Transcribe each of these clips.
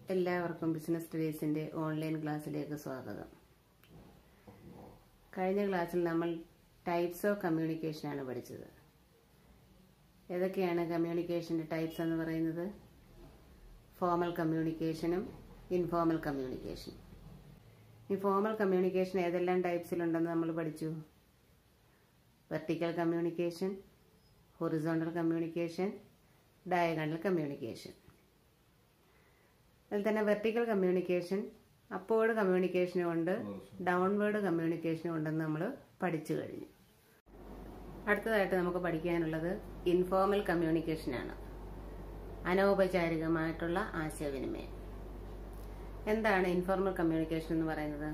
എല്ലാവർക്കും business സ്റ്റഡീസിന്റെ online ക്ലാസ്സിലേക്ക് സ്വാഗതം കഴിഞ്ഞ ക്ലാസ്സിൽ നമ്മൾ ടൈപ്സ് ഓഫ് കമ്മ്യൂണിക്കേഷനാണ് പഠിച്ചത് ഏതൊക്കെയാണ് കമ്മ്യൂണിക്കേഷന്റെ ടൈപ്സ് എന്ന് പറയുന്നത് ഫോമൽ കമ്മ്യൂണിക്കേഷനും ഇൻഫോമൽ കമ്മ്യൂണിക്കേഷനും ഈ ഫോമൽ കമ്മ്യൂണിക്കേഷൻ ഏതെല്ലാം ടൈപ്സിലുണ്ടെന്ന് നമ്മൾ പഠിച്ചു vertical communication horizontal communication diagonal communication അതിൽ തന്നെ വെർട്ടിക്കൽ കമ്മ്യൂണിക്കേഷൻ അപ്വേർഡ് കമ്മ്യൂണിക്കേഷനും ഉണ്ട് ഡൗൺവേർഡ് കമ്മ്യൂണിക്കേഷനും ഉണ്ടെന്ന് നമ്മൾ പഠിച്ചു കഴിഞ്ഞു അടുത്തതായിട്ട് നമുക്ക് പഠിക്കാനുള്ളത് ഇൻഫോർമൽ കമ്മ്യൂണിക്കേഷനാണ് അനൗപചാരികമായിട്ടുള്ള ആശയവിനിമയം എന്താണ് ഇൻഫോർമൽ കമ്മ്യൂണിക്കേഷൻ എന്ന് പറയുന്നത്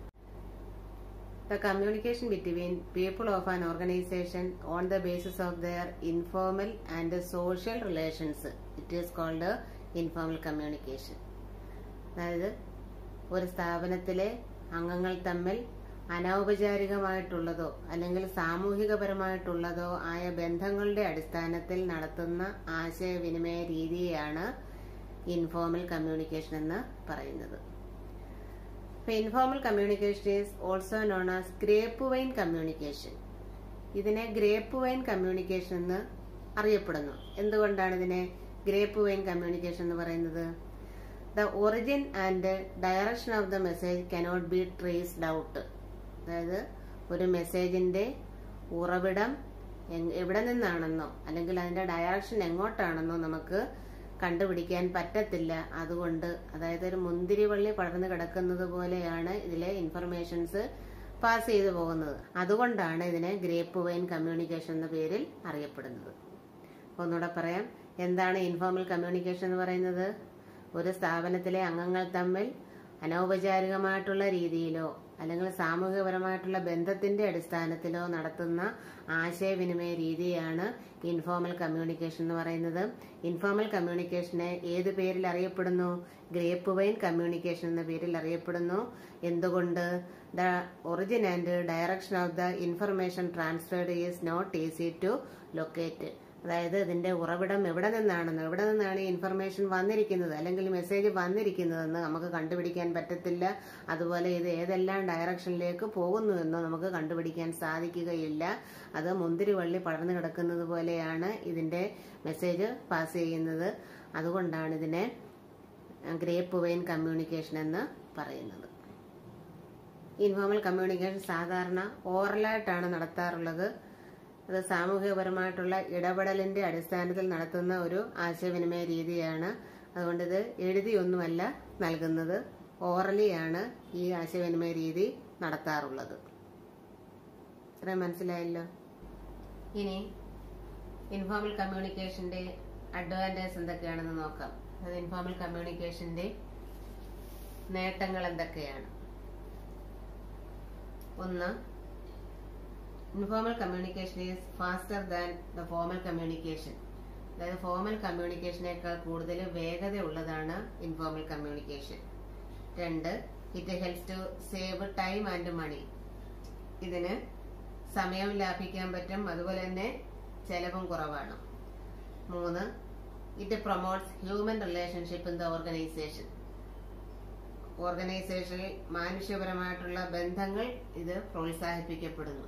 the communication between people of an organisation on the basis of their informal and social relations it is called informal communication അതായത് ഒരു സ്ഥാപനത്തിലെ അംഗങ്ങൾ തമ്മിൽ അനൗപചാരികമായിട്ടുള്ളതോ അല്ലെങ്കിൽ സാമൂഹികപരമായിട്ടുള്ളതോ ആയ ബന്ധങ്ങളുടെ അടിസ്ഥാനത്തിൽ നടത്തുന്ന ആശയവിനിമയ രീതിയാണ് ഇൻഫോർമൽ കമ്മ്യൂണിക്കേഷൻ എന്ന് പറയുന്നത് informal communication is also known as grapevine communication ഇതിനെ ഗ്രേപ്പ് വൈൻ കമ്മ്യൂണിക്കേഷൻ എന്ന് അറിയപ്പെടുന്നു എന്തുകൊണ്ടാണ് ഇതിനെ ഗ്രേപ്പ് വൈൻ കമ്മ്യൂണിക്കേഷൻ എന്ന് പറയുന്നത് the origin and direction of the message cannot be traced out അതായത് ഒരു മെസ്സേജിന്റെ ഉറവിടം എവിടെ നിന്നാണെന്നോ അല്ലെങ്കിൽ അതിന്റെ ഡയറക്ഷൻ എങ്ങോട്ടാണെന്നോ നമുക്ക് കണ്ടുപിടിക്കാൻ പറ്റത്തില്ല അതുകൊണ്ട് അതായത് ഒരു മുന്തിരി വള്ളി പടർന്നു കിടക്കുന്നത് പോലെയാണ് ഇതിലെ ഇൻഫർമേഷൻസ് പാസ് ചെയ്തു പോകുന്നത് അതുകൊണ്ടാണ് ഇതിനെ ഗ്രേപ്പ് വൈൻ കമ്മ്യൂണിക്കേഷൻ എന്ന പേരിൽ അറിയപ്പെടുന്നത് ഒന്നുകൂടെ പറയാം എന്താണ് ഇൻഫോർമൽ കമ്മ്യൂണിക്കേഷൻ എന്ന് പറയുന്നത് ഒരു സ്ഥാപനത്തിലെ അംഗങ്ങൾ തമ്മിൽ അനൗപചാരികമായിട്ടുള്ള രീതിയിലോ അല്ലെങ്കിൽ സാമൂഹികപരമായിട്ടുള്ള ബന്ധത്തിന്റെ അടിസ്ഥാനത്തിലോ നടത്തുന്ന ആശയവിനിമയ രീതിയാണ് ഇൻഫോർമൽ കമ്മ്യൂണിക്കേഷൻ എന്ന് പറയുന്നത് ഇൻഫോർമൽ കമ്മ്യൂണിക്കേഷനെ ഏത് പേരിൽ അറിയപ്പെടുന്നു ഗ്രേപ്പ് വൈൻ കമ്മ്യൂണിക്കേഷൻ എന്ന പേരിൽ അറിയപ്പെടുന്നു എന്തുകൊണ്ട് the origin and direction of the information transferred is not easy to locate അതായത് ഇതിന്റെ ഉറവിടം എവിടെ നിന്നാണെന്ന് എവിടെ നിന്നാണ് ഈ ഇൻഫർമേഷൻ വന്നിരിക്കുന്നത് അല്ലെങ്കിൽ മെസ്സേജ് വന്നിരിക്കുന്നതെന്ന് നമുക്ക് കണ്ടുപിടിക്കാൻ പറ്റത്തില്ല അതുപോലെ ഇത് ഏതെല്ലാം ഡയറക്ഷനിലേക്ക് പോകുന്നു എന്നോ നമുക്ക് കണ്ടുപിടിക്കാൻ സാധിക്കുകയില്ല അത് മുന്തിരി വള്ളി പടർന്നു കിടക്കുന്നത് പോലെയാണ് ഇതിന്റെ മെസ്സേജ് പാസ് ചെയ്യുന്നത് അതുകൊണ്ടാണ് ഇതിനെ ഗ്രേപ്പ് വൈൻ കമ്മ്യൂണിക്കേഷൻ എന്ന് പറയുന്നത് ഇൻഫോർമൽ കമ്മ്യൂണിക്കേഷൻ സാധാരണ ഓറലായിട്ടാണ് നടത്താറുള്ളത് അത് സാമൂഹികപരമായിട്ടുള്ള ഇടപെടലിന്റെ അടിസ്ഥാനത്തിൽ നടത്തുന്ന ഒരു ആശയവിനിമയ രീതിയാണ് അതുകൊണ്ട് ഇത് എഴുതിയൊന്നുമല്ല നൽകുന്നത് ഓറലിയാണ് ഈ ആശയവിനിമയ രീതി നടത്താറുള്ളത് ഇത്രയും മനസ്സിലായല്ലോ ഇനി ഇൻഫോർമൽ കമ്മ്യൂണിക്കേഷന്റെ അഡ്വാൻറ്റേജ് എന്തൊക്കെയാണെന്ന് നോക്കാം അത് ഇൻഫോർമൽ കമ്മ്യൂണിക്കേഷന്റെ നേട്ടങ്ങൾ എന്തൊക്കെയാണ് ഒന്ന് informal communication is faster than the formal communication അതായത് ഫോമൽ കമ്മ്യൂണിക്കേഷനേക്കാൾ കൂടുതൽ വേഗത ഉള്ളതാണ് ഇൻഫോർമൽ കമ്മ്യൂണിക്കേഷൻ രണ്ട് it helps to save time and money ഇതിന് സമയം ലാഭിക്കാൻ പറ്റും അതുപോലെ തന്നെ ചെലവും കുറവാണ് മൂന്ന് it promotes human relationship in the organisation ഓർഗനൈസേഷനിൽ മാനുഷ്യപരമായിട്ടുള്ള ബന്ധങ്ങൾ ഇത് പ്രോത്സാഹിപ്പിക്കപ്പെടുന്നു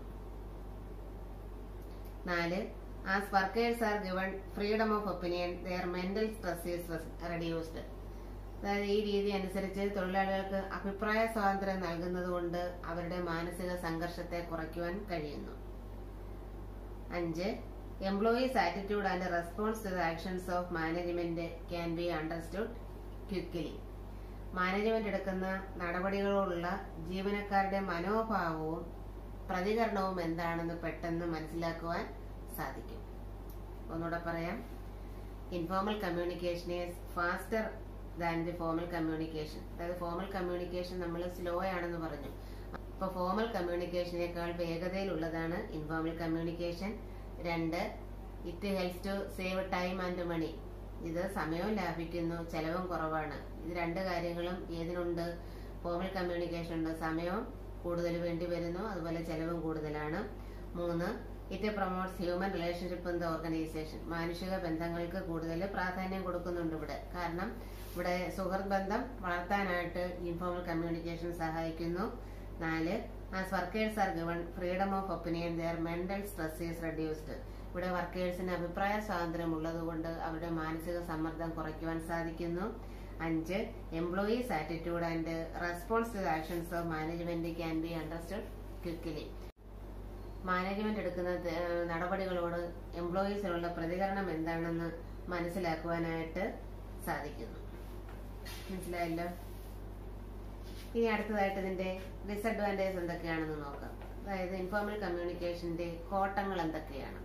നാല് as workers are given freedom of opinion their mental stress is reduced അതായത് ഈ രീതി അനുസരിച്ച് തൊഴിലാളികൾക്ക് അഭിപ്രായ സ്വാതന്ത്ര്യം നൽകുന്നത് കൊണ്ട് അവരുടെ മാനസിക സംഘർഷത്തെ കുറയ്ക്കുവാൻ കഴിയുന്നു അഞ്ച് employees attitude and response to the actions of management can be understood quickly management എടുക്കുന്ന നടപടികളോടുള്ള ജീവനക്കാരുടെ മനോഭാവവും പ്രതികരണവും എന്താണെന്ന് പെട്ടെന്ന് മനസ്സിലാക്കുവാൻ സാധിക്കും ഒന്നുകൂടെ പറയാം informal communication is faster than the formal communication അതായത് ഫോമൽ കമ്മ്യൂണിക്കേഷൻ നമ്മൾ സ്ലോ ആണെന്ന് പറഞ്ഞു അപ്പൊ ഫോമൽ കമ്മ്യൂണിക്കേഷനേക്കാൾ വേഗതയിലുള്ളതാണ് ഇൻഫോർമൽ കമ്മ്യൂണിക്കേഷൻ രണ്ട് it helps to save time and money ഇത് സമയവും ലാഭിക്കുന്നു ചെലവും കുറവാണ് ഇത് രണ്ട് കാര്യങ്ങളും ഏതിനുണ്ട് ഫോമൽ കമ്മ്യൂണിക്കേഷൻ ഉണ്ട് സമയവും കൂടുതൽ വേണ്ടി വരുന്നു അതുപോലെ ചെലവും കൂടുതലാണ് മൂന്ന് it promotes human relationship in the organisation മാനുഷിക ബന്ധങ്ങൾക്ക് കൂടുതൽ പ്രാധാന്യം കൊടുക്കുന്നുണ്ട് ഇവിടെ കാരണം ഇവിടെ സുഹൃത്ത് ബന്ധം വളർത്താനായിട്ട് ഇൻഫോർമൽ കമ്മ്യൂണിക്കേഷൻ സഹായിക്കുന്നു നാല് as workers are given freedom of opinion their mental stress is reduced ഇവിടെ വർക്കേഴ്സിന് അഭിപ്രായ സ്വാതന്ത്ര്യം ഉള്ളതുകൊണ്ട് അവരുടെ മാനസിക സമ്മർദ്ദം കുറയ്ക്കുവാൻ സാധിക്കുന്നു അഞ്ച് employees attitude and response actions of management can be understood quickly management എടുക്കുന്ന ത- നടപടികളോട് എംപ്ലോയീസിനുള്ള പ്രതികരണം എന്താണെന്ന് മനസ്സിലാക്കുവാനായിട്ട് സാധിക്കുന്നു മനസ്സിലായല്ലോ ഇനി അടുത്തതായിട്ട് ഇതിന്റെ ഡിസഡ്വാൻറ്റേജ് എന്തൊക്കെയാണെന്ന് നോക്കാം അതായത് ഇൻഫോർമൽ കമ്മ്യൂണിക്കേഷന്റെ കോട്ടങ്ങൾ എന്തൊക്കെയാണ്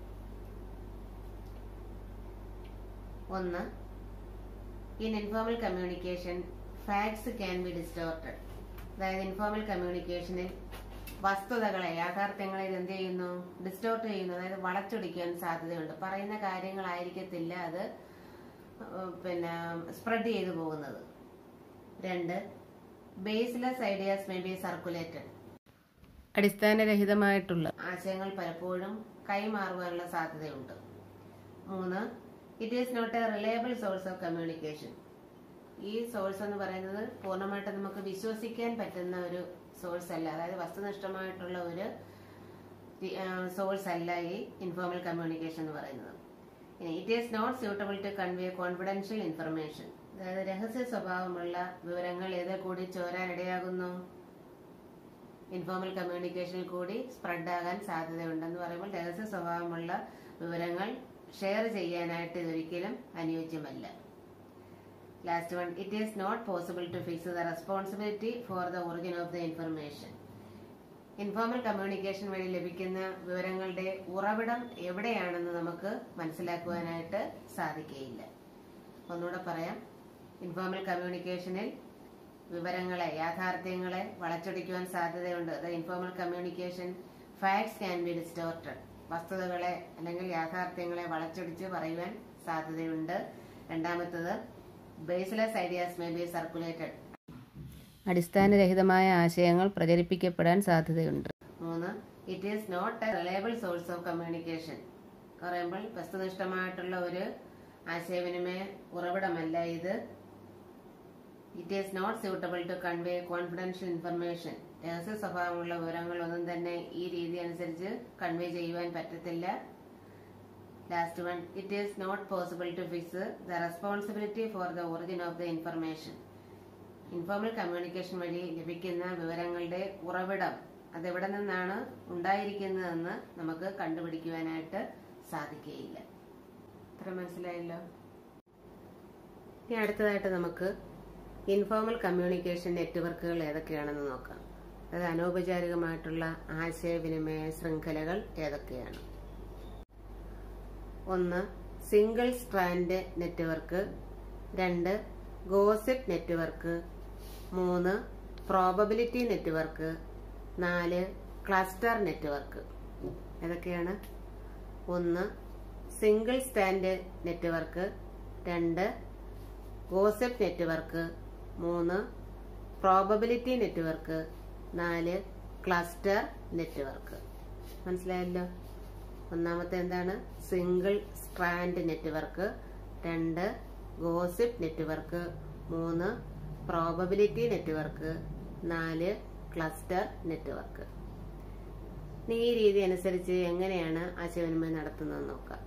ഒന്ന് in informal communication facts can be distorted അതായത് ഇൻഫോർമൽ കമ്മ്യൂണിക്കേഷനിൽ വസ്തുതകളെ യാഥാർത്ഥ്യങ്ങളെ ഇത് എന്ത് ചെയ്യുന്നു ഡിസ്റ്റോർട്ട് ചെയ്യുന്നു അതായത് വളച്ചൊടിക്കാൻ സാധ്യതയുണ്ട് പറയുന്ന കാര്യങ്ങളായിരിക്കത്തില്ല അത് ഏഹ് പിന്നെ സ്പ്രെഡ് ചെയ്തു പോകുന്നത് രണ്ട് baseless ideas may be circulated അടിസ്ഥാനരഹിതമായിട്ടുള്ള ആശയങ്ങൾ പലപ്പോഴും കൈമാറുവാനുള്ള സാധ്യതയുണ്ട് മൂന്ന് it is not a reliable source of communication ഈ സോഴ്സ് എന്ന് പറയുന്നത് പൂർണ്ണമായിട്ട് നമുക്ക് വിശ്വസിക്കാൻ പറ്റുന്ന ഒരു സോഴ്സ് അല്ല അതായത് വസ്തുനിഷ്ഠമായിട്ടുള്ള ഒരു സോഴ്സ് അല്ല ഈ ഇൻഫോർമൽ കമ്മ്യൂണിക്കേഷൻ എന്ന് പറയുന്നത് ഇനി it is not suitable to convey confidential information അതായത് രഹസ്യ സ്വഭാവമുള്ള വിവരങ്ങൾ ഏത് കൂടി ചോരാനിടയാകുന്നു ഇൻഫോർമൽ കമ്മ്യൂണിക്കേഷനിൽ കൂടി സ്പ്രെഡ് ആകാൻ സാധ്യതയുണ്ടെന്ന് പറയുമ്പോൾ രഹസ്യ സ്വഭാവമുള്ള വിവരങ്ങൾ ഷെയർ ചെയ്യാനായിട്ട് ഇതൊരിക്കലും അനുയോജ്യമല്ല last one it is not possible to fix the responsibility for the origin of the information informal communication വഴി ലഭിക്കുന്ന വിവരങ്ങളുടെ ഉറവിടം എവിടെയാണെന്ന് നമുക്ക് മനസ്സിലാക്കുവാനായിട്ട് സാധിക്കുകയില്ല ഒന്നുകൂടെ പറയാം ഇൻഫോർമൽ കമ്മ്യൂണിക്കേഷനിൽ വിവരങ്ങളെ യാഥാർത്ഥ്യങ്ങളെ വളച്ചൊടിക്കുവാൻ സാധ്യതയുണ്ട് the informal communication facts can be distorted വസ്തുതകളെ അല്ലെങ്കിൽ യാഥാർത്ഥ്യങ്ങളെ വളച്ചൊടിച്ച് പറയുവാൻ സാധ്യതയുണ്ട് രണ്ടാമത്തത് baseless ideas may be circulated അടിസ്ഥാനരഹിതമായ ആശയങ്ങൾ പ്രചരിപ്പിക്കപ്പെടാൻ സാധ്യതയുണ്ട് മൂന്ന് it is not a reliable source of communication പറയുമ്പോൾ വസ്തുനിഷ്ഠമായിട്ടുള്ള ഒരു ആശയവിനിമയ ഉറവിടമല്ല ഇത് it is not suitable to convey confidential information രഹസ്യ സ്വഭാവമുള്ള വിവരങ്ങൾ ഒന്നും തന്നെ ഈ രീതി അനുസരിച്ച് കൺവേ ചെയ്യുവാൻ പറ്റത്തില്ല last one it is not possible to fix the responsibility for the origin of the information informal communication വഴി ലഭിക്കുന്ന വിവരങ്ങളുടെ ഉറവിടം അതെവിടെ നിന്നാണ് ഉണ്ടായിരിക്കുന്നതെന്ന് നമുക്ക് കണ്ടുപിടിക്കുവാനായിട്ട് സാധിക്കുകയില്ല ഇത്ര മനസ്സിലായല്ലോ ഇനി അടുത്തതായിട്ട് നമുക്ക് ഇൻഫോർമൽ കമ്മ്യൂണിക്കേഷൻ നെറ്റ്വർക്കുകൾ ഏതൊക്കെയാണെന്ന് നോക്കാം അത് അനൗപചാരികമായിട്ടുള്ള ആശയവിനിമയ ശൃംഖലകൾ ഏതൊക്കെയാണ് ഒന്ന് സിംഗിൾ സ്ട്രാൻഡ് നെറ്റ്വർക്ക് രണ്ട് ഗോസിപ്പ് നെറ്റ്വർക്ക് മൂന്ന് പ്രോബബിലിറ്റി നെറ്റ്വർക്ക് നാല് ക്ലസ്റ്റർ നെറ്റ്വർക്ക് ഏതൊക്കെയാണ് ഒന്ന് സിംഗിൾ സ്റ്റാൻഡ് നെറ്റ്വർക്ക് രണ്ട് ഗോസിപ്പ് നെറ്റ്വർക്ക് മൂന്ന് പ്രോബബിലിറ്റി നെറ്റ്വർക്ക് നാല് ക്ലസ്റ്റർ നെറ്റ്വർക്ക് മനസ്സിലായല്ലോ ഒന്നാമത്തെ എന്താണ് സിംഗിൾ സ്ട്രാൻഡ് നെറ്റ്വർക്ക് രണ്ട് ഗോസിപ്പ് നെറ്റ്വർക്ക് മൂന്ന് പ്രോബബിലിറ്റി നെറ്റ്വർക്ക് നാല് ക്ലസ്റ്റർ നെറ്റ്വർക്ക് ഇനി ഈ രീതി അനുസരിച്ച് എങ്ങനെയാണ് ആശയവിനിമയം നടത്തുന്നത് നോക്കാം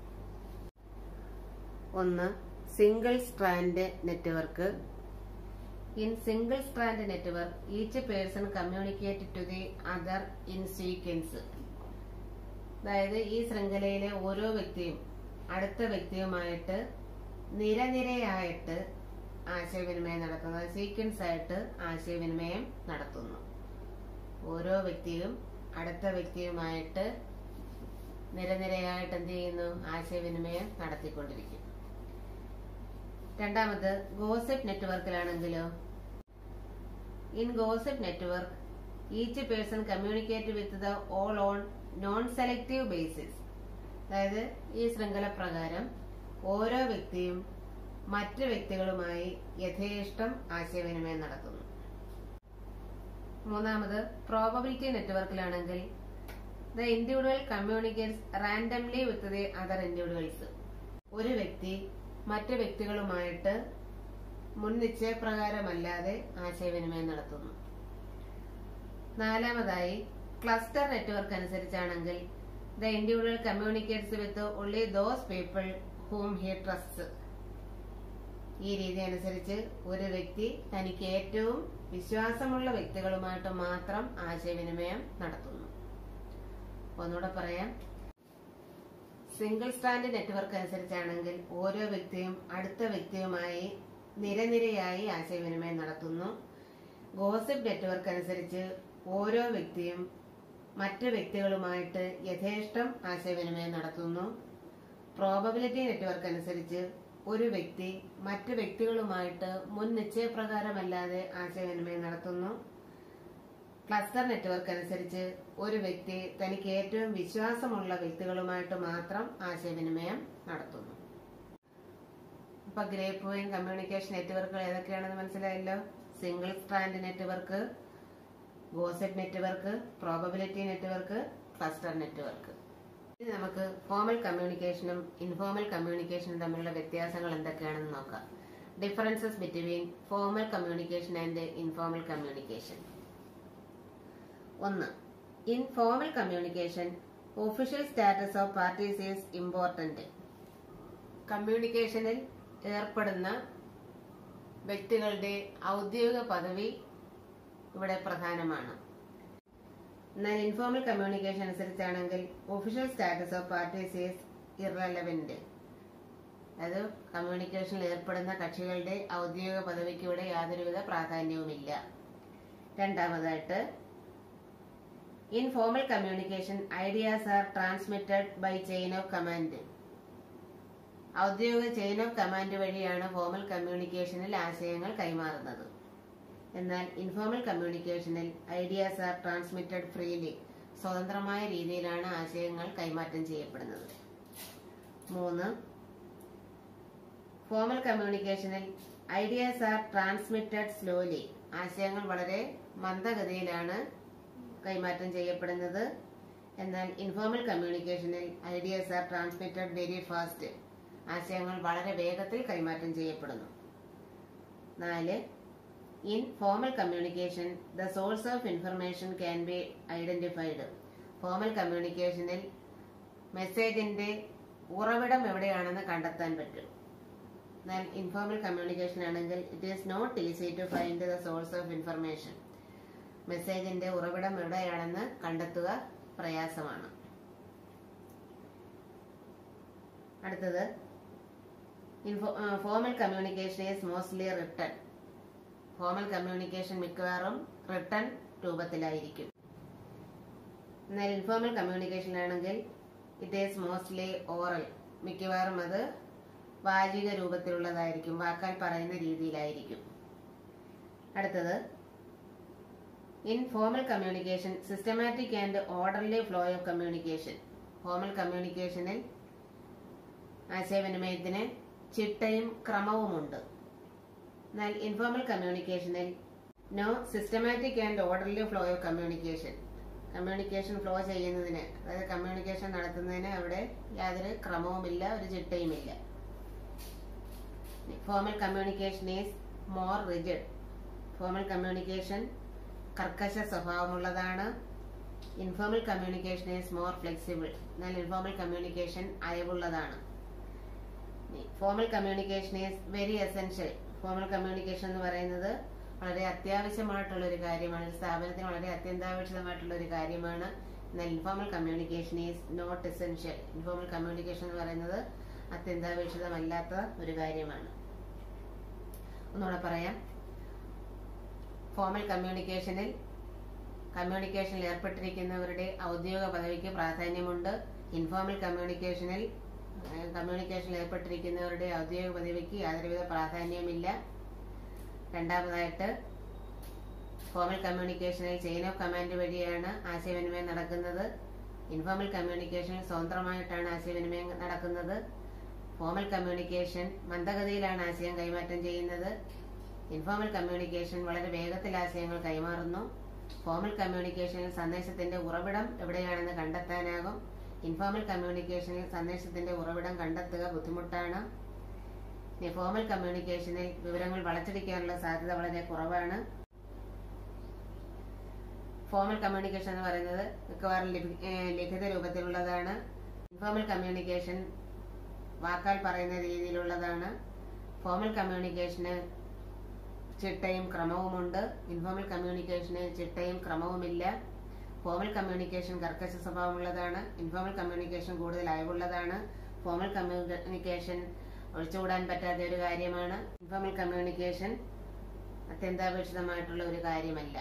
ഒന്ന് single strand network in single strand network each person communicate to the other in sequence അതായത് ഈ ശൃംഖലയിലെ ഓരോ വ്യക്തിയും അടുത്ത വ്യക്തിയുമായിട്ട് നിരനിരയായിട്ട് ആശയവിനിമയം നടത്തുന്നത് സീക്വൻസ് ആയിട്ട് ആശയവിനിമയം നടത്തുന്നു ഓരോ വ്യക്തിയും അടുത്ത വ്യക്തിയുമായിട്ട് നിരനിരയായിട്ട് എന്ത് ചെയ്യുന്നു ആശയവിനിമയം നടത്തിക്കൊണ്ടിരിക്കും രണ്ടാമത് ഗോസിപ്പ് നെറ്റ്വർക്കിലാണെങ്കിലോ in gossip network each person communicate with the all on non selective basis അതായത് ഈ ശൃംഖല പ്രകാരം ഓരോ വ്യക്തിയും മറ്റു വ്യക്തികളുമായി യഥേഷ്ടം ആശയവിനിമയം നടത്തുന്നു മൂന്നാമത് പ്രോബബിലിറ്റി നെറ്റ്വർക്കിലാണെങ്കിൽ the individual communicates randomly with the other individuals ഒരു വ്യക്തി മറ്റു വ്യക്തികളുമായിട്ട് മുൻ നിശ്ചയപ്രകാരമല്ലാതെ ആശയവിനിമയം നടത്തുന്നു നാലാമതായി ക്ലസ്റ്റർ നെറ്റ്വർക്ക് അനുസരിച്ചാണെങ്കിൽ the individual communicates with only those people whom he trust ഈ രീതി അനുസരിച്ച് ഒരു വ്യക്തി തനിക്ക് ഏറ്റവും വിശ്വാസമുള്ള വ്യക്തികളുമായിട്ട് മാത്രം ആശയവിനിമയം നടത്തുന്നു ഒന്നുകൂടെ പറയാം സിംഗിൾ സ്റ്റാൻഡ് നെറ്റ്വർക്ക് അനുസരിച്ചാണെങ്കിൽ ഓരോ വ്യക്തിയും അടുത്ത വ്യക്തിയുമായി നിരനിരയായി ആശയവിനിമയം നടത്തുന്നു ഗോസിപ്പ് നെറ്റ്വർക്ക് അനുസരിച്ച് ഓരോ വ്യക്തിയും മറ്റു വ്യക്തികളുമായിട്ട് യഥേഷ്ടം ആശയവിനിമയം നടത്തുന്നു പ്രോബബിലിറ്റി നെറ്റ്വർക്ക് അനുസരിച്ച് ഒരു വ്യക്തി മറ്റു വ്യക്തികളുമായിട്ട് മുൻ നിശ്ചയപ്രകാരമല്ലാതെ ആശയവിനിമയം നടത്തുന്നു ക്ലസ്റ്റർ നെറ്റ്വർക്ക് അനുസരിച്ച് ഒരു വ്യക്തി തനിക്ക് ഏറ്റവും വിശ്വാസമുള്ള വ്യക്തികളുമായിട്ട് മാത്രം ആശയവിനിമയം നടത്തുന്നു ഇപ്പൊ ഗ്രേപ്പ് വൈൻ കമ്മ്യൂണിക്കേഷൻ നെറ്റ്വർക്കുകൾ ഏതൊക്കെയാണെന്ന് മനസ്സിലായല്ലോ single strand network gossip network probability network cluster network ഇനി നമുക്ക് ഫോമൽ കമ്മ്യൂണിക്കേഷനും ഇൻഫോമൽ കമ്മ്യൂണിക്കേഷനും തമ്മിലുള്ള വ്യത്യാസങ്ങൾ എന്തൊക്കെയാണെന്ന് നോക്കാം differences between formal communication and informal communication ഒന്ന് informal communication official status of parties is important കമ്മ്യൂണിക്കേഷനിൽ ഏർപ്പെടുന്ന വ്യക്തികളുടെ ഔദ്യോഗിക പദവി ഇവിടെ പ്രധാനമാണ് എന്നാൽ ഇൻഫോമൽ കമ്മ്യൂണിക്കേഷൻ അനുസരിച്ചാണെങ്കിൽ official status of parties is irrelevant അത് കമ്മ്യൂണിക്കേഷനിൽ ഏർപ്പെടുന്ന കക്ഷികളുടെ ഔദ്യോഗിക പദവിക്ക് ഇവിടെ യാതൊരുവിധ പ്രാധാന്യവുമില്ല രണ്ടാമതായിട്ട് in formal communication ideas are transmitted by chain of command ഔദ്യോഗിക ചെയിൻ ഓഫ് കമാൻഡ് വഴിയാണ് ഫോമൽ കമ്മ്യൂണിക്കേഷനിൽ ആശയങ്ങൾ കൈമാറുന്നത് എന്നാൽ ഇൻഫോമൽ കമ്മ്യൂണിക്കേഷനിൽ ഐഡിയാസ് ആർ ട്രാൻസ്മിറ്റഡ് ഫ്രീലി സ്വതന്ത്രമായ രീതിയിലാണ് ആശയങ്ങൾ കൈമാറ്റം ചെയ്യപ്പെടുന്നത് മൂന്ന് ഫോമൽ കമ്മ്യൂണിക്കേഷനിൽ ഐഡിയാസ് ആർ ട്രാൻസ്മിറ്റഡ് സ്ലോലി ആശയങ്ങൾ വളരെ മന്ദഗതിയിലാണ് കൈമാറ്റം ചെയ്യപ്പെടുന്നത് എന്നാൽ ഇൻഫോമൽ കമ്മ്യൂണിക്കേഷനിൽ ideas are transmitted very fast ആശയങ്ങൾ വളരെ വേഗത്തിൽ കൈമാറ്റം ചെയ്യപ്പെടുന്നു നാല് in formal communication the source of information can B identified formal കമ്മ്യൂണിക്കേഷനിൽ മെസ്സേജിന്റെ ഉറവിടം എവിടെയാണെന്ന് കണ്ടെത്താൻ പറ്റും എന്നാൽ ഇൻഫോമൽ കമ്മ്യൂണിക്കേഷൻ ആണെങ്കിൽ it is not easy to find the source of information മെസ്സേജിന്റെ ഉറവിടം എവിടെയാണെന്ന് കണ്ടെത്തുക പ്രയാസമാണ് അടുത്തത് formal communication is mostly written formal communication മിക്കവാറും റിട്ടൺ രൂപത്തിലായിരിക്കും എന്നാൽ ഇൻഫോമൽ കമ്മ്യൂണിക്കേഷൻ ആണെങ്കിൽ ഇറ്റ് ഈസ് മോസ്റ്റ്ലി ഓറൽ മിക്കവാറും അത് വാചിക രൂപത്തിലുള്ളതായിരിക്കും വാക്കാൽ പറയുന്ന രീതിയിലായിരിക്കും അടുത്തത് in formal communication systematic and orderly flow of communication formal കമ്മ്യൂണിക്കേഷനിൽ ആശയവിനിമയത്തിന് ചിട്ടയും ക്രമവുമുണ്ട് എന്നാൽ informal കമ്മ്യൂണിക്കേഷനിൽ no systematic and orderly flow of communication communication flow ചെയ്യുന്നതിന് അതായത് കമ്മ്യൂണിക്കേഷൻ നടത്തുന്നതിന് അവിടെ യാതൊരു ക്രമവുമില്ല ഒരു ചിട്ടയുമില്ല formal communication is more rigid formal communication കർക്കശ സ്വഭാവമുള്ളതാണ് informal communication is more flexible എന്നാൽ ഇൻഫോമൽ കമ്മ്യൂണിക്കേഷൻ അയവുള്ളതാണ് formal communication is very essential formal communication എന്ന് പറയുന്നത് വളരെ അത്യാവശ്യമായിട്ടുള്ള ഒരു കാര്യമാണ് ഒരു സ്ഥാപനത്തിന് വളരെ അത്യന്താപേക്ഷിതമായിട്ടുള്ള ഒരു കാര്യമാണ് എന്നാൽ informal communication is not essential informal communication എന്ന് പറയുന്നത് അത്യന്താപേക്ഷിതമല്ലാത്ത ഒരു കാര്യമാണ് ഒന്നുകൂടെ പറയാം ഫോമൽ കമ്മ്യൂണിക്കേഷനിൽ കമ്മ്യൂണിക്കേഷനിൽ ഏർപ്പെട്ടിരിക്കുന്നവരുടെ ഔദ്യോഗിക പദവിക്ക് പ്രാധാന്യമുണ്ട് ഇൻഫോമൽ കമ്മ്യൂണിക്കേഷനിൽ കമ്മ്യൂണിക്കേഷനിൽ ഏർപ്പെട്ടിരിക്കുന്നവരുടെ ഔദ്യോഗിക പദവിക്ക് യാതൊരുവിധ പ്രാധാന്യവുമില്ല രണ്ടാമതായിട്ട് ഫോമൽ കമ്മ്യൂണിക്കേഷനിൽ ചെയിൻ ഓഫ് കമാൻഡ് വഴിയാണ് ആശയവിനിമയം നടക്കുന്നത് ഇൻഫോമൽ കമ്മ്യൂണിക്കേഷനിൽ സ്വതന്ത്രമായിട്ടാണ് ആശയവിനിമയം നടക്കുന്നത് ഫോമൽ കമ്മ്യൂണിക്കേഷൻ മന്ദഗതിയിലാണ് ആശയം കൈമാറ്റം ചെയ്യുന്നത് ഇൻഫോമൽ കമ്മ്യൂണിക്കേഷൻ വളരെ വേഗത്തിൽ ആശയങ്ങൾ കൈമാറുന്നു ഫോമൽ കമ്മ്യൂണിക്കേഷനിൽ സന്ദേശത്തിന്റെ ഉറവിടം എവിടെയാണെന്ന് കണ്ടെത്താനാകും ഇൻഫോമൽ കമ്മ്യൂണിക്കേഷനിൽ സന്ദേശത്തിന്റെ ഉറവിടം കണ്ടെത്തുക ബുദ്ധിമുട്ടാണ് ഇനി ഫോമൽ കമ്മ്യൂണിക്കേഷനിൽ വിവരങ്ങൾ വളച്ചൊടിക്കാനുള്ള സാധ്യത വളരെ കുറവാണ് ഫോമൽ കമ്മ്യൂണിക്കേഷൻ എന്ന് പറയുന്നത് മിക്കവാറും ലിപി- ഏഹ് ലിഖിത രൂപത്തിലുള്ളതാണ് ഇൻഫോമൽ കമ്മ്യൂണിക്കേഷൻ വാക്കാൽ പറയുന്ന രീതിയിലുള്ളതാണ് ഫോമൽ കമ്മ്യൂണിക്കേഷന് ചിട്ടയും ക്രമവുമുണ്ട് ഇൻഫോമൽ കമ്മ്യൂണിക്കേഷന് ചിട്ടയും ക്രമവുമില്ല ഫോമൽ കമ്മ്യൂണിക്കേഷൻ കർക്കശ സ്വഭാവമുള്ളതാണ് ഇൻഫോമൽ കമ്മ്യൂണിക്കേഷൻ കൂടുതൽ അയവുള്ളതാണ് ഫോമൽ കമ്മ്യൂണിക്കേഷൻ ഒഴിച്ചുകൂടാൻ പറ്റാത്ത ഒരു കാര്യമാണ് ഇൻഫോമൽ കമ്മ്യൂണിക്കേഷൻ അത്യന്താപേക്ഷിതമായിട്ടുള്ള ഒരു കാര്യമല്ല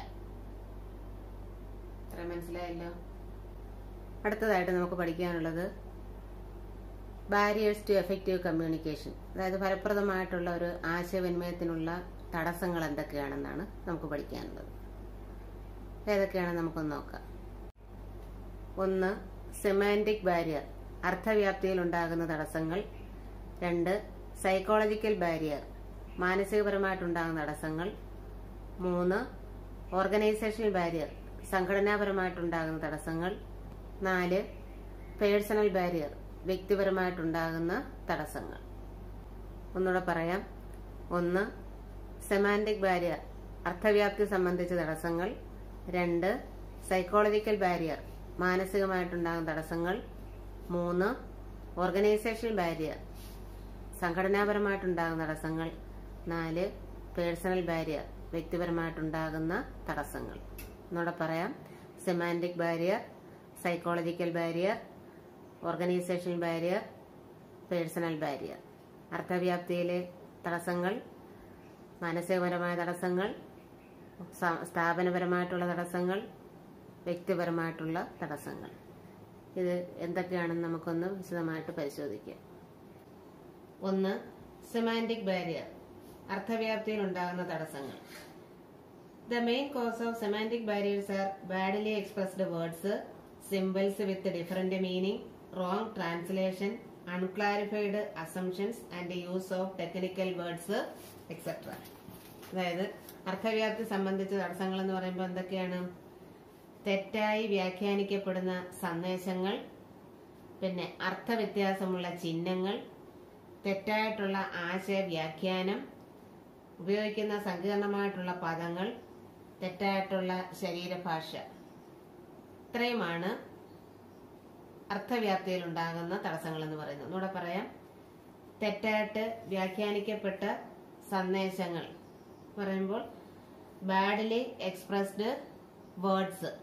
ഇത്ര മനസ്സിലായല്ലോ അടുത്തതായിട്ട് നമുക്ക് പഠിക്കാനുള്ളത് ബാരിയേഴ്സ് ടു എഫക്റ്റീവ് കമ്മ്യൂണിക്കേഷൻ അതായത് ഫലപ്രദമായിട്ടുള്ള ഒരു ആശയവിനിമയത്തിനുള്ള തടസ്സങ്ങൾ എന്തൊക്കെയാണെന്നാണ് നമുക്ക് പഠിക്കാനുള്ളത് ഏതൊക്കെയാണെന്ന് നമുക്കൊന്ന് നോക്കാം ഒന്ന് സെമാൻറ്റിക് ബാരിയർ അർത്ഥവ്യാപ്തിയിൽ ഉണ്ടാകുന്ന തടസ്സങ്ങൾ രണ്ട് സൈക്കോളജിക്കൽ ബാരിയർ മാനസികപരമായിട്ടുണ്ടാകുന്ന തടസ്സങ്ങൾ മൂന്ന് ഓർഗനൈസേഷണൽ ബാരിയർ സംഘടനാപരമായിട്ടുണ്ടാകുന്ന തടസ്സങ്ങൾ നാല് പേഴ്സണൽ ബാരിയർ വ്യക്തിപരമായിട്ടുണ്ടാകുന്ന തടസ്സങ്ങൾ ഒന്നുകൂടെ പറയാം ഒന്ന് സെമാൻറ്റിക് ബാരിയർ അർത്ഥവ്യാപ്തി സംബന്ധിച്ച തടസ്സങ്ങൾ രണ്ട് സൈക്കോളജിക്കൽ ബാരിയർ മാനസികമായിട്ടുണ്ടാകുന്ന തടസ്സങ്ങൾ മൂന്ന് ഓർഗനൈസേഷണൽ ബാരിയർ സംഘടനാപരമായിട്ടുണ്ടാകുന്ന തടസ്സങ്ങൾ നാല് പേഴ്സണൽ ബാരിയർ വ്യക്തിപരമായിട്ടുണ്ടാകുന്ന തടസ്സങ്ങൾ എന്നോടെ പറയാം semantic barrier psychological barrier organisational barrier personal barrier അർത്ഥവ്യാപ്തിയിലെ തടസ്സങ്ങൾ മാനസികപരമായ തടസ്സങ്ങൾ സ- സ്ഥാപനപരമായിട്ടുള്ള തടസ്സങ്ങൾ വ്യക്തിപരമായിട്ടുള്ള തടസ്സങ്ങൾ ഇത് എന്തൊക്കെയാണെന്ന് നമുക്കൊന്ന് വിശദമായിട്ട് പരിശോധിക്കാം ഒന്ന് സെമാൻറ്റിക് ബാരിയർ അർത്ഥവ്യാപ്തിയിൽ ഉണ്ടാകുന്ന തടസ്സങ്ങൾ the main cause of semantic barriers are badly expressed words symbols with different meaning wrong translation unclarified assumptions and use of technical words etcetera അതായത് അർത്ഥവ്യാപ്തി സംബന്ധിച്ച തടസ്സങ്ങൾ എന്ന് പറയുമ്പോൾ എന്തൊക്കെയാണ് തെറ്റായി വ്യാഖ്യാനിക്കപ്പെടുന്ന സന്ദേശങ്ങൾ പിന്നെ അർത്ഥവ്യത്യാസമുള്ള ചിഹ്നങ്ങൾ തെറ്റായിട്ടുള്ള ആശയ വ്യാഖ്യാനം ഉപയോഗിക്കുന്ന സങ്കീർണമായിട്ടുള്ള പദങ്ങൾ തെറ്റായിട്ടുള്ള ശരീരഭാഷ ഇത്രയുമാണ് അർത്ഥവ്യാപ്തിയിൽ ഉണ്ടാകുന്ന തടസ്സങ്ങൾ എന്ന് പറയുന്നത് ഒന്നുകൂടെ പറയാം തെറ്റായിട്ട് വ്യാഖ്യാനിക്കപ്പെട്ട സന്ദേശങ്ങൾ പറയുമ്പോൾ ബാഡ്ലി എക്സ്പ്രസ്ഡ് വേർഡ്സ്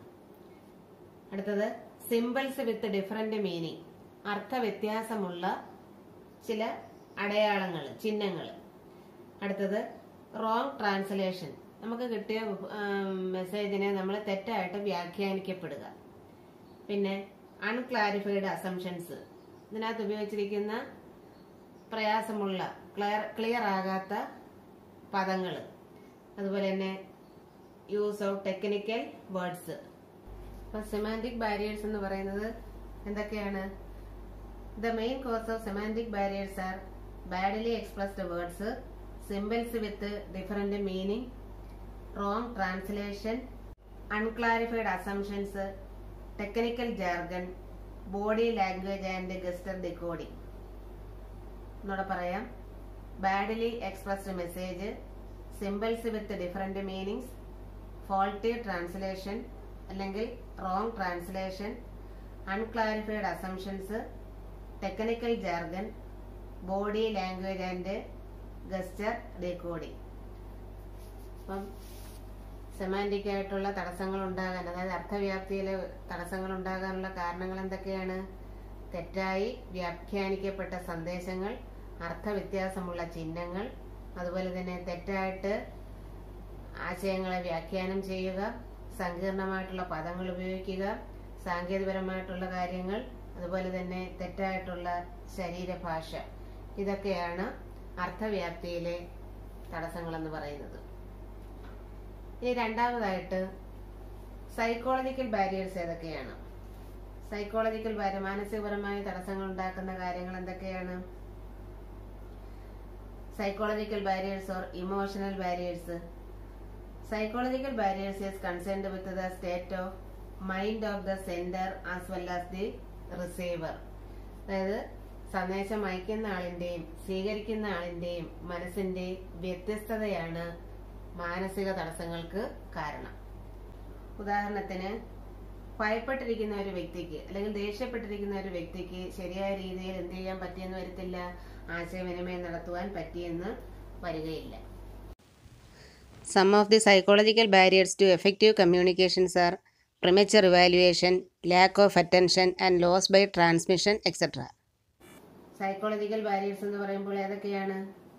അടുത്തത് സിമ്പിൾസ് വിത്ത് ഡിഫറെന്റ് മീനിങ് അർത്ഥവ്യത്യാസമുള്ള ചില അടയാളങ്ങൾ ചിഹ്നങ്ങൾ അടുത്തത് റോങ് ട്രാൻസ്ലേഷൻ നമുക്ക് കിട്ടിയ മെസ്സേജിനെ നമ്മൾ തെറ്റായിട്ട് വ്യാഖ്യാനിക്കപ്പെടുക പിന്നെ അൺക്ലാരിഫൈഡ് അസംഷൻസ് ഇതിനകത്ത് ഉപയോഗിച്ചിരിക്കുന്ന പ്രയാസമുള്ള ക്ലിയർ ക്ലിയർ ആകാത്ത പദങ്ങൾ അതുപോലെ തന്നെ യൂസ് ഓഫ് ടെക്നിക്കൽ വേർഡ്സ് അപ്പൊ സെമാൻറ്റിക് ബാരിയേഴ്സ് എന്ന് പറയുന്നത് എന്തൊക്കെയാണ് the main cause of semantic barriers are badly expressed words symbols with different meaning wrong translation unclarified assumptions technical jargon body language and gesture decoding എന്നോടെ പറയാം badly expressed message symbols with different meanings faulty translation അല്ലെങ്കിൽ wrong translation unclarified assumptions technical jargon body language and gesture decoding അപ്പം semantic ആയിട്ടുള്ള തടസ്സങ്ങൾ ഉണ്ടാകാൻ അതായത് അർത്ഥവ്യാപ്തിയിലെ തടസ്സങ്ങൾ ഉണ്ടാകാനുള്ള കാരണങ്ങൾ എന്തൊക്കെയാണ് തെറ്റായി വ്യാഖ്യാനിക്കപ്പെട്ട സന്ദേശങ്ങൾ അർത്ഥവ്യത്യാസമുള്ള ചിഹ്നങ്ങൾ അതുപോലെ തന്നെ തെറ്റായിട്ട് ആശയങ്ങളെ വ്യാഖ്യാനം ചെയ്യുക സങ്കീർണമായിട്ടുള്ള പദങ്ങൾ ഉപയോഗിക്കുക സാങ്കേതികപരമായിട്ടുള്ള കാര്യങ്ങൾ അതുപോലെ തന്നെ തെറ്റായിട്ടുള്ള ശരീരഭാഷ ഇതൊക്കെയാണ് അർത്ഥവ്യാപ്തിയിലെ തടസ്സങ്ങൾ എന്ന് പറയുന്നത് ഇനി രണ്ടാമതായിട്ട് സൈക്കോളജിക്കൽ ബാരിയേഴ്സ് ഏതൊക്കെയാണ് സൈക്കോളജിക്കൽ ബാരിയർ മാനസികപരമായ തടസ്സങ്ങൾ ഉണ്ടാക്കുന്ന കാര്യങ്ങൾ എന്തൊക്കെയാണ് psychological barriers or emotional barriers Psychological barriers is concerned with the state of mind of the sender as well as the receiver. അതായത് സന്ദേശം അയക്കുന്ന ആളിന്റെയും സ്വീകരിക്കുന്ന ആളിന്റെയും മനസ്സിന്റെ വ്യത്യസ്തതയാണ് മാനസിക തടസ്സങ്ങൾക്ക് കാരണം ഉദാഹരണത്തിന് ഭയപ്പെട്ടിരിക്കുന്ന ഒരു വ്യക്തിക്ക് അല്ലെങ്കിൽ ദേഷ്യപ്പെട്ടിരിക്കുന്ന ഒരു വ്യക്തിക്ക് ശരിയായ രീതിയിൽ എന്ത് ചെയ്യാൻ പറ്റിയെന്ന് വരത്തില്ല ആശയവിനിമയം നടത്തുവാൻ പറ്റിയെന്ന് വരികയില്ല Some of the psychological barriers to effective communications are premature evaluation, lack of attention, and loss by transmission, etc. Psychological barriers എന്ന് പറയുമ്പോൾ ഏതൊക്കെയാണ്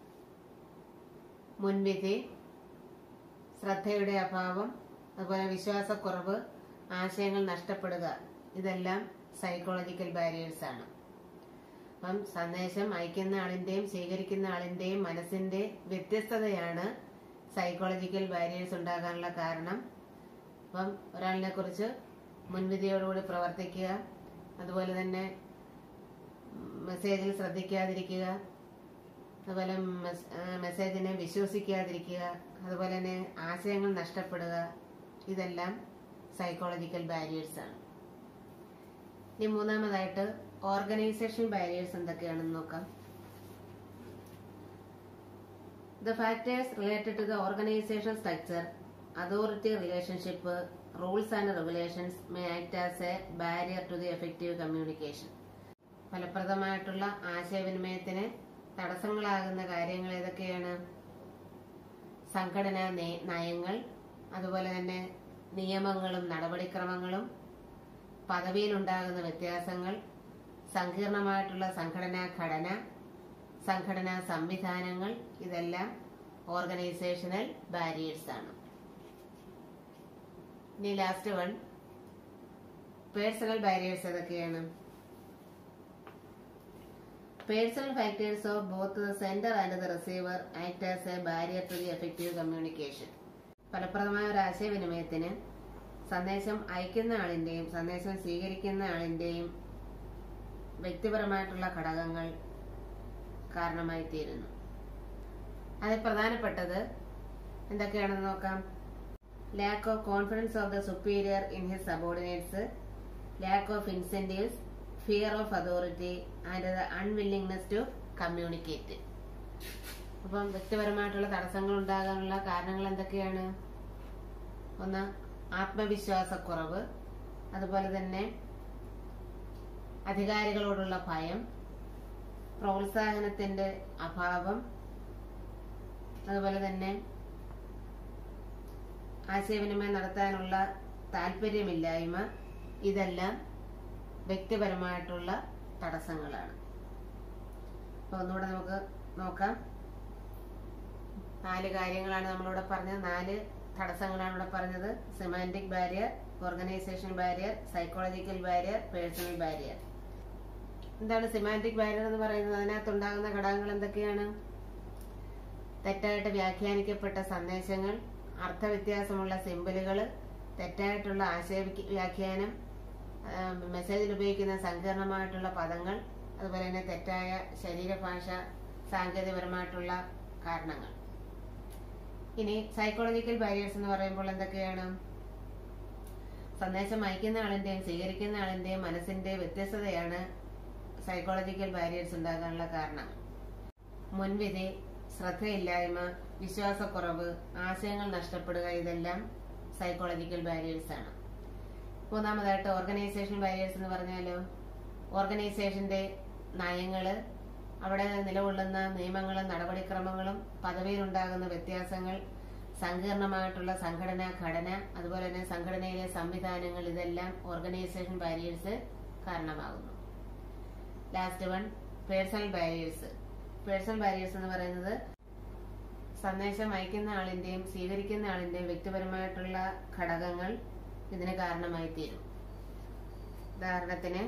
മുൻവിധി ശ്രദ്ധയുടെ അഭാവം അതുപോലെ വിശ്വാസക്കുറവ് ആശയങ്ങൾ നഷ്ടപ്പെടുക ഇതെല്ലാം സൈക്കോളജിക്കൽ ബാരിയേഴ്സ് ആണ് അപ്പം സന്ദേശം അയക്കുന്ന ആളിന്റെയും സ്വീകരിക്കുന്ന ആളിന്റെയും മനസ്സിന്റെ വ്യത്യസ്തതയാണ് സൈക്കോളജിക്കൽ ബാരിയേഴ്സ് ഉണ്ടാകാനുള്ള കാരണം അപ്പം ഒരാളിനെ കുറിച്ച് മുൻവിധിയോടുകൂടി പ്രവർത്തിക്കുക അതുപോലെ തന്നെ മെസ്സേജിൽ ശ്രദ്ധിക്കാതിരിക്കുക അതുപോലെ മെസ്- ആ, മെസ്സേജിനെ വിശ്വസിക്കാതിരിക്കുക അതുപോലെ തന്നെ ആശയങ്ങൾ നഷ്ടപ്പെടുക ഇതെല്ലാം സൈക്കോളജിക്കൽ ബാരിയേഴ്സ് ആണ് ഇനി മൂന്നാമതായിട്ട് ഓർഗനൈസേഷൻ ബാരിയേഴ്സ് എന്തൊക്കെയാണെന്ന് നോക്കാം The factors related to the organization structure, authority relationship, rules and regulations may act as a barrier to the effective communication. ഫലപ്രദമായിട്ടുള്ള ആശയവിനിമയത്തിന് തടസ്സങ്ങളാകുന്ന കാര്യങ്ങൾ ഏതൊക്കെയാണ് സംഘടനാ നയ- നയങ്ങൾ അതുപോലെ തന്നെ നിയമങ്ങളും നടപടിക്രമങ്ങളും പദവിയിലുണ്ടാകുന്ന വ്യത്യാസങ്ങൾ സങ്കീർണമായിട്ടുള്ള സംഘടനാ ഘടന സംഘടനാ സംവിധാനങ്ങൾ ഇതെല്ലാം ഓർഗനൈസേഷണൽ ബാരിയേഴ്സ് ആണ് ഇനി ലാസ്റ്റ് വൺ പേഴ്സണൽ ബാരിയേഴ്സ് ഏതൊക്കെയാണ് personal factors of both the sender and the receiver act as a barrier to the effective communication ഫലപ്രദമായ ഒരു ആശയവിനിമയത്തിന് സന്ദേശം അയക്കുന്ന ആളിന്റെയും സന്ദേശം സ്വീകരിക്കുന്ന ആളിന്റെയും വ്യക്തിപരമായിട്ടുള്ള ഘടകങ്ങൾ കാരണമായി തീരുന്നു അതിൽ പ്രധാനപ്പെട്ടത് എന്തൊക്കെയാണെന്ന് നോക്കാം lack of confidence of the superior in his subordinates lack of incentives fear of authority and the unwillingness to communicate അപ്പം വ്യക്തിപരമായിട്ടുള്ള തടസ്സങ്ങൾ ഉണ്ടാകാനുള്ള കാരണങ്ങൾ എന്തൊക്കെയാണ് ഒന്ന് ആത്മവിശ്വാസക്കുറവ് അതുപോലെ തന്നെ അധികാരികളോടുള്ള ഭയം പ്രോത്സാഹനത്തിന്റെ അഭാവം അതുപോലെ തന്നെ ആശയവിനിമയം നടത്താനുള്ള താല്പര്യമില്ലായ്മ ഇതെല്ലാം വ്യക്തിപരമായിട്ടുള്ള തടസ്സങ്ങളാണ് അപ്പൊ ഒന്നുകൂടെ നമുക്ക് നോക്കാം നാല് കാര്യങ്ങളാണ് നമ്മളിവിടെ പറഞ്ഞത് നാല് തടസ്സങ്ങളാണ് ഇവിടെ പറഞ്ഞത് semantic barrier organisation barrier psychological barrier personal barrier എന്താണ് സിമാൻറ്റിക് ബാരിയർ എന്ന് പറയുന്നത് അതിനകത്തുണ്ടാകുന്ന ഘടകങ്ങൾ എന്തൊക്കെയാണ് തെറ്റായിട്ട് വ്യാഖ്യാനിക്കപ്പെട്ട സന്ദേശങ്ങൾ അർത്ഥവ്യത്യാസമുള്ള സിമ്പലുകൾ തെറ്റായിട്ടുള്ള ആശയ വിക- വ്യാഖ്യാനം ആ, മെസ്സേജിൽ ഉപയോഗിക്കുന്ന സങ്കീർണമായിട്ടുള്ള പദങ്ങൾ അതുപോലെ തന്നെ തെറ്റായ ശരീരഭാഷ സാങ്കേതികപരമായിട്ടുള്ള കാരണങ്ങൾ ഇനി സൈക്കോളജിക്കൽ ബാരിയേഴ്സ് എന്ന് പറയുമ്പോൾ എന്തൊക്കെയാണ് സന്ദേശം അയക്കുന്ന ആളിന്റെയും സ്വീകരിക്കുന്ന ആളിന്റെയും മനസ്സിന്റെ വ്യത്യസ്തതയാണ് സൈക്കോളജിക്കൽ ബാരിയേഴ്സ് ഉണ്ടാകാനുള്ള കാരണം മുൻവിധി ശ്രദ്ധയില്ലായ്മ വിശ്വാസക്കുറവ് ആശയങ്ങൾ നഷ്ടപ്പെടുക ഇതെല്ലാം സൈക്കോളജിക്കൽ ബാരിയേഴ്സ് ആണ് മൂന്നാമതായിട്ട് ഓർഗനൈസേഷൻ ബാരിയേഴ്സ് എന്ന് പറഞ്ഞാലോ ഓർഗനൈസേഷന്റെ നയങ്ങള് അവിടെ നിലകൊള്ളുന്ന നിയമങ്ങളും നടപടിക്രമങ്ങളും പദവിയിലുണ്ടാകുന്ന വ്യത്യാസങ്ങൾ സങ്കീർണമായിട്ടുള്ള സംഘടനാ ഘടന അതുപോലെ തന്നെ സംഘടനയിലെ സംവിധാനങ്ങൾ ഇതെല്ലാം ഓർഗനൈസേഷൻ ബാരിയേഴ്സ് കാരണമാകുന്നു last one personal barriers personal barriers എന്ന് പറയുന്നത് സന്ദേശം അയക്കുന്ന ആളിന്റെയും സ്വീകരിക്കുന്ന ആളിന്റെയും വ്യക്തിപരമായിട്ടുള്ള ഘടകങ്ങൾ ഇതിന് കാരണമായി തീരും ഉദാഹരണത്തിന്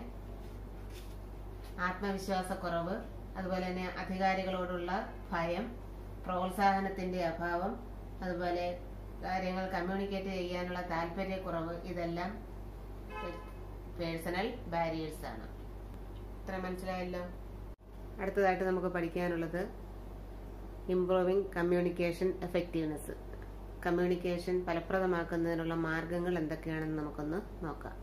ആത്മവിശ്വാസക്കുറവ് അതുപോലെ തന്നെ അധികാരികളോടുള്ള ഭയം പ്രോത്സാഹനത്തിന്റെ അഭാവം അതുപോലെ കാര്യങ്ങൾ കമ്മ്യൂണിക്കേറ്റ് ചെയ്യാനുള്ള താല്പര്യക്കുറവ് ഇതെല്ലാം പേഴ്സണൽ ബാരിയേഴ്സ് ആണ് ഇത്ര മനസ്സിലായല്ലോ അടുത്തതായിട്ട് നമുക്ക് പഠിക്കാനുള്ളത് ഇംപ്രൂവിംഗ് കമ്മ്യൂണിക്കേഷൻ എഫക്റ്റീവ്നെസ് കമ്മ്യൂണിക്കേഷൻ ഫലപ്രദമാക്കുന്നതിനുള്ള മാർഗങ്ങൾ എന്തൊക്കെയാണെന്ന് നമുക്കൊന്ന് നോക്കാം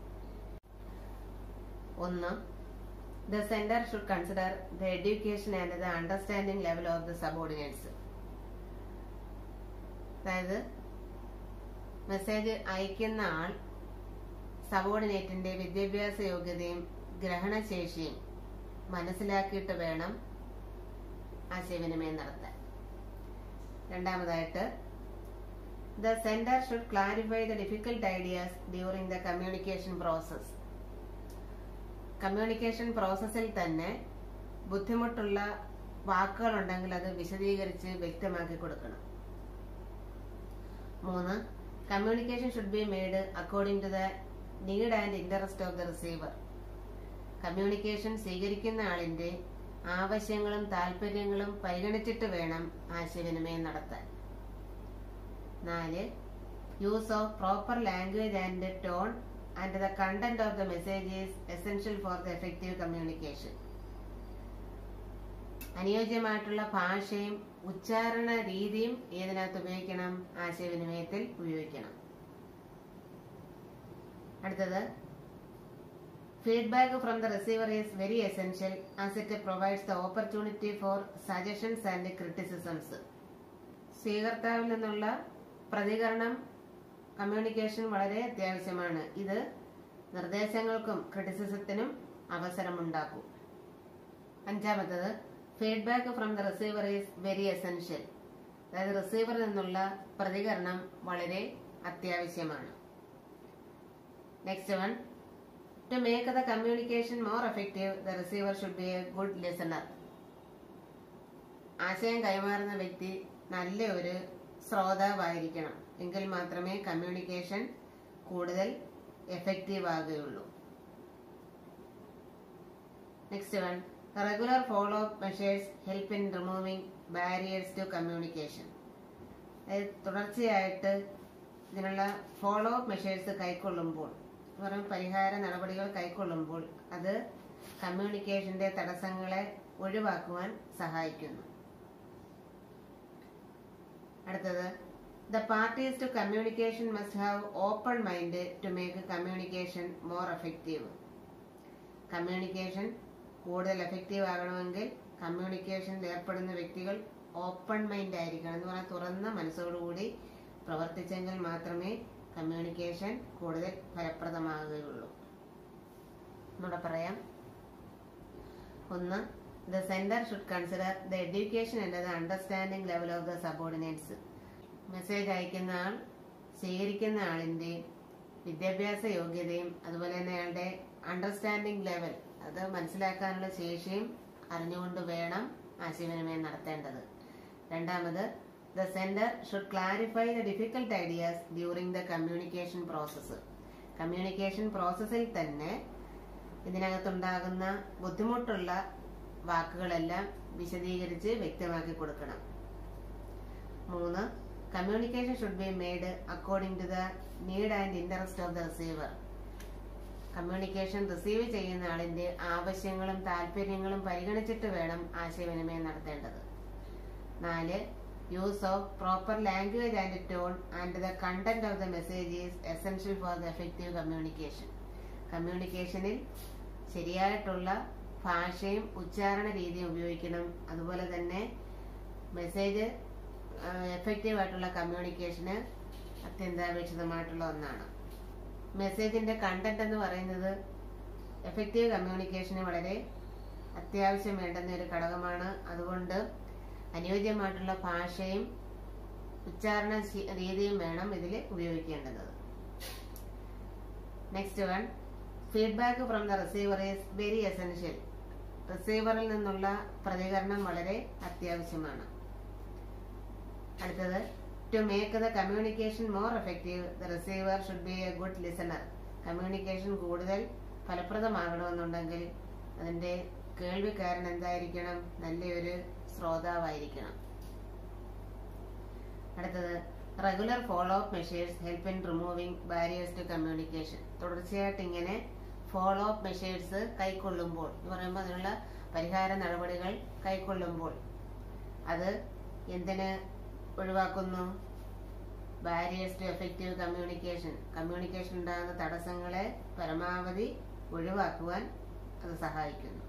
ഒന്ന് the centre should consider the education and the understanding level of the subordinates അതായത് മെസ്സേജ് അയക്കുന്ന ആൾ സബോർഡിനേറ്റിന്റെ വിദ്യാഭ്യാസ യോഗ്യതയും ഗ്രഹണശേഷിയും മനസ്സിലാക്കിയിട്ട് വേണം ആശയവിനിമയം നടത്താൻ രണ്ടാമതായിട്ട് the centre should clarify the difficult ideas during the communication process communication പ്രോസസ്സിൽ തന്നെ ബുദ്ധിമുട്ടുള്ള വാക്കുകളുണ്ടെങ്കിൽ അത് വിശദീകരിച്ച് വ്യക്തമാക്കി കൊടുക്കണം മൂന്ന് communication should be made according to the need and interest of the receiver communication സ്വീകരിക്കുന്ന ആളിന്റെ ആവശ്യങ്ങളും താല്പര്യങ്ങളും പരിഗണിച്ചിട്ട് വേണം ആശയവിനിമയം നടത്താൻ നാല് use of proper language and tone and the content of the message is essential for the effective communication അനുയോജ്യമായിട്ടുള്ള ഭാഷയും ഉച്ചാരണ രീതിയും ഏതിനകത്ത് ഉപയോഗിക്കണം ആശയവിനിമയത്തിൽ ഉപയോഗിക്കണം അടുത്തത് feedback from the receiver is very essential as it provides the opportunity for suggestions and criticisms സ്വീകർത്താവിൽ നിന്നുള്ള പ്രതികരണം കമ്മ്യൂണിക്കേഷൻ വളരെ അത്യാവശ്യമാണ് ഇത് നിർദ്ദേശങ്ങൾക്കും ക്രിറ്റിസിസത്തിനും അവസരമുണ്ടാക്കും അഞ്ചാമത്തത് feedback from the receiver is very essential അതായത് റിസീവറിൽ നിന്നുള്ള പ്രതികരണം വളരെ അത്യാവശ്യമാണ് next one to make the communication more effective the receiver should be a good listener ആശയം കൈമാറുന്ന വ്യക്തി നല്ല ഒരു ശ്രോതാവായിരിക്കണം എങ്കിൽ മാത്രമേ കമ്മ്യൂണിക്കേഷൻ കൂടുതൽ എഫക്റ്റീവ് ആകുകയുള്ളൂ next one regular follow up measures help in removing barriers to communication അതായത് തുടർച്ചയായിട്ട് ഇതിനുള്ള ഫോളോ അപ്പ് മെഷേഴ്സ് കൈക്കൊള്ളുമ്പോൾ വെറും പരിഹാര നടപടികൾ കൈക്കൊള്ളുമ്പോൾ അത് കമ്മ്യൂണിക്കേഷന്റെ തടസ്സങ്ങളെ ഒഴിവാക്കുവാൻ സഹായിക്കുന്നു അടുത്തത് the parties to communication must have open mind to make communication more effective communication കൂടുതൽ എഫക്റ്റീവ് ആകണമെങ്കിൽ കമ്മ്യൂണിക്കേഷനിൽ ഏർപ്പെടുന്ന വ്യക്തികൾ ഓപ്പൺ മൈൻഡ് ആയിരിക്കണം എന്ന് പറഞ്ഞാൽ തുറന്ന മനസ്സോടുകൂടി പ്രവർത്തിച്ചെങ്കിൽ മാത്രമേ കമ്മ്യൂണിക്കേഷൻ കൂടുതൽ ഫലപ്രദമാകുകയുള്ളൂ ഒന്നുകൂടെ പറയാം ഒന്ന് the centre should consider the education and the understanding level of the subordinates message അയക്കുന്ന ആൾ സ്വീകരിക്കുന്ന ആളിന്റെ വിദ്യാഭ്യാസ യോഗ്യതയും അതുപോലെ തന്നെ അയാളുടെ അണ്ടർസ്റ്റാൻഡിംഗ് ലെവൽ അത് മനസ്സിലാക്കാനുള്ള ശേഷിയും അറിഞ്ഞുകൊണ്ട് വേണം ആശയവിനിമയം നടത്തേണ്ടത് രണ്ടാമത് the centre should clarify the difficult ideas during the communication process communication പ്രോസസ്സിൽ തന്നെ ഇതിനകത്തുണ്ടാകുന്ന ബുദ്ധിമുട്ടുള്ള വാക്കുകളെല്ലാം വിശദീകരിച്ച് വ്യക്തമാക്കി കൊടുക്കണം മൂന്ന് communication should be made according to the need and interest of the receiver communication receive ചെയ്യുന്ന ആളിന്റെ ആവശ്യങ്ങളും താല്പര്യങ്ങളും പരിഗണിച്ചിട്ട് വേണം ആശയവിനിമയം നടത്തേണ്ടത് നാല് use of proper language and tone and the content of the message is essential for the effective communication കമ്മ്യൂണിക്കേഷനിൽ ശരിയായിട്ടുള്ള ഭാഷയും ഉച്ചാരണ രീതിയും ഉപയോഗിക്കണം അതുപോലെ തന്നെ മെസ്സേജ് എഫക്റ്റീവ് ആയിട്ടുള്ള കമ്മ്യൂണിക്കേഷന് അത്യന്താപേക്ഷിതമായിട്ടുള്ള ഒന്നാണ് മെസ്സേജിന്റെ കണ്ടന്റ് എന്ന് പറയുന്നത് എഫക്റ്റീവ് കമ്മ്യൂണിക്കേഷന് വളരെ അത്യാവശ്യം വേണ്ടുന്ന ഒരു ഘടകമാണ് അതുകൊണ്ട് അനുയോജ്യമായിട്ടുള്ള ഭാഷയും ഉച്ചാരണ രീതിയും വേണം ഇതിൽ ഉപയോഗിക്കേണ്ടത് next one feedback from the receiver is very essential റിസീവറിൽ നിന്നുള്ള പ്രതികരണം വളരെ അത്യാവശ്യമാണ് അടുത്തത് to make the communication more effective the receiver should be a good listener communication കൂടുതൽ ഫലപ്രദമാകണമെന്നുണ്ടെങ്കിൽ അതിന്റെ കേൾവിക്കാരൻ എന്തായിരിക്കണം നല്ലൊരു ശ്രോതാവായിരിക്കണം അടുത്തത് regular follow up measures help in removing barriers to communication തുടർച്ചയായിട്ട് ഇങ്ങനെ ഫോളോ അപ്പ് മെഷേഴ്സ് കൈക്കൊള്ളുമ്പോൾ എന്ന് പറയുമ്പോൾ അതിനുള്ള പരിഹാര നടപടികൾ കൈക്കൊള്ളുമ്പോൾ അത് എന്തിന് ഒഴിവാക്കുന്നു barriers to effective communication communication ഉണ്ടാകുന്ന തടസ്സങ്ങളെ പരമാവധി ഒഴിവാക്കുവാൻ അത് സഹായിക്കുന്നു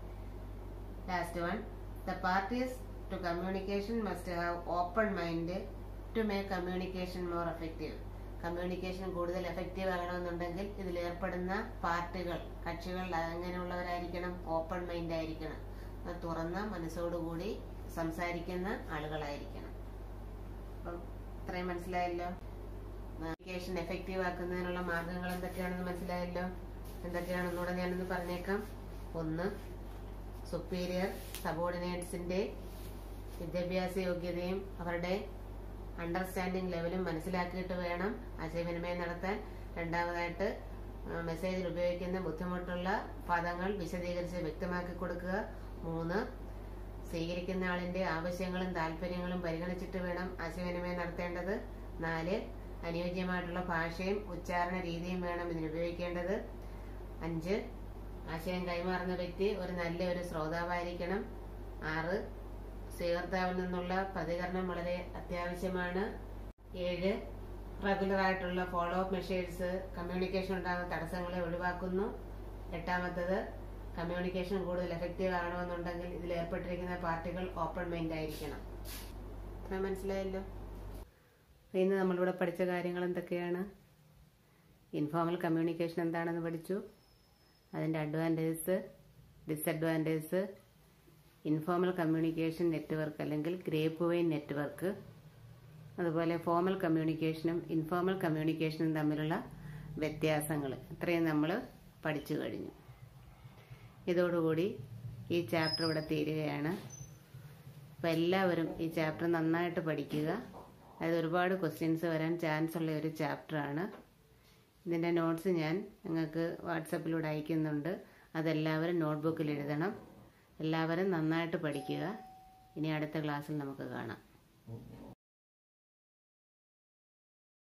last one the parties to communication must have open mind to make communication more effective communication കൂടുതൽ എഫക്റ്റീവ് ആകണമെന്നുണ്ടെങ്കിൽ ഇതിൽ ഏർപ്പെടുന്ന പാർട്ടികൾ കക്ഷികൾ അങ്ങനെയുള്ളവരായിരിക്കണം ഓപ്പൺ മൈൻഡ് ആയിരിക്കണം അത് തുറന്ന മനസ്സോടുകൂടി സംസാരിക്കുന്ന ആളുകളായിരിക്കണം അപ്പം ഇത്രയും മനസ്സിലായല്ലോ കമ്മ്യൂണിക്കേഷൻ എഫക്റ്റീവ് ആക്കുന്നതിനുള്ള മാർഗങ്ങൾ എന്തൊക്കെയാണെന്ന് മനസ്സിലായല്ലോ എന്തൊക്കെയാണെന്നൂടെ ഞാനൊന്ന് പറഞ്ഞേക്കാം ഒന്ന് സുപ്പീരിയർ സബോർഡിനേറ്റ്സിന്റെ വിദ്യാഭ്യാസ യോഗ്യതയും അവരുടെ അണ്ടർസ്റ്റാൻഡിംഗ് ലെവലും മനസ്സിലാക്കിയിട്ട് വേണം ആശയവിനിമയം നടത്താൻ രണ്ടാമതായിട്ട് മെസ്സേജിൽ ഉപയോഗിക്കുന്ന ബുദ്ധിമുട്ടുള്ള പദങ്ങൾ വിശദീകരിച്ച് വ്യക്തമാക്കി കൊടുക്കുക മൂന്ന് സ്വീകരിക്കുന്ന ആളിന്റെ ആവശ്യങ്ങളും താല്പര്യങ്ങളും പരിഗണിച്ചിട്ട് വേണം ആശയവിനിമയം നടത്തേണ്ടത് നാല് അനുയോജ്യമായിട്ടുള്ള ഭാഷയും ഉച്ചാരണ രീതിയും വേണം ഇതിന് ഉപയോഗിക്കേണ്ടത് അഞ്ച് ആശയം കൈമാറുന്ന വ്യക്തി ഒരു നല്ല ഒരു ശ്രോതാവായിരിക്കണം ആറ് സ്വീകർത്താവിൽ നിന്നുള്ള പ്രതികരണം വളരെ അത്യാവശ്യമാണ് ഏഴ് റെഗുലർ ആയിട്ടുള്ള ഫോളോ അപ്പ് മെഷേഴ്സ് കമ്മ്യൂണിക്കേഷൻ ഉണ്ടാകുന്ന തടസ്സങ്ങളെ ഒഴിവാക്കുന്നു എട്ടാമത്തത് കമ്മ്യൂണിക്കേഷൻ കൂടുതൽ എഫക്റ്റീവ് ആകണമെന്നുണ്ടെങ്കിൽ ഇതിൽ ഏർപ്പെട്ടിരിക്കുന്ന പാർട്ടികൾ ഓപ്പൺ മൈൻഡ് ആയിരിക്കണം ഇത്ര മനസ്സിലായല്ലോ അപ്പൊ ഇന്ന് നമ്മളിവിടെ പഠിച്ച കാര്യങ്ങൾ എന്തൊക്കെയാണ് ഇൻഫോർമൽ കമ്മ്യൂണിക്കേഷൻ എന്താണെന്ന് പഠിച്ചു അതിൻ്റെ advantages disadvantages informal communication network അല്ലെങ്കിൽ ഗ്രേപ്പ് വൈൻ നെറ്റ്വർക്ക് അതുപോലെ ഫോർമൽ കമ്മ്യൂണിക്കേഷനും ഇൻഫോർമൽ കമ്മ്യൂണിക്കേഷനും തമ്മിലുള്ള വ്യത്യാസങ്ങൾ ഇത്രയും നമ്മൾ പഠിച്ചു കഴിഞ്ഞു ഇതോടുകൂടി ഈ ചാപ്റ്റർ ഇവിടെ തീരുകയാണ് അപ്പോൾ എല്ലാവരും ഈ ചാപ്റ്റർ നന്നായിട്ട് പഠിക്കുക അതായത് ഒരുപാട് ക്വസ്റ്റ്യൻസ് വരാൻ ചാൻസ് ഉള്ള ഒരു ചാപ്റ്ററാണ് ഇതിൻ്റെ നോട്ട്സ് ഞാൻ നിങ്ങൾക്ക് വാട്സപ്പിലൂടെ അയക്കുന്നുണ്ട് അതെല്ലാവരും നോട്ട്ബുക്കിൽ എഴുതണം എല്ലാവരും നന്നായിട്ട് പഠിക്കുക ഇനി അടുത്ത ക്ലാസ്സിൽ നമുക്ക് കാണാം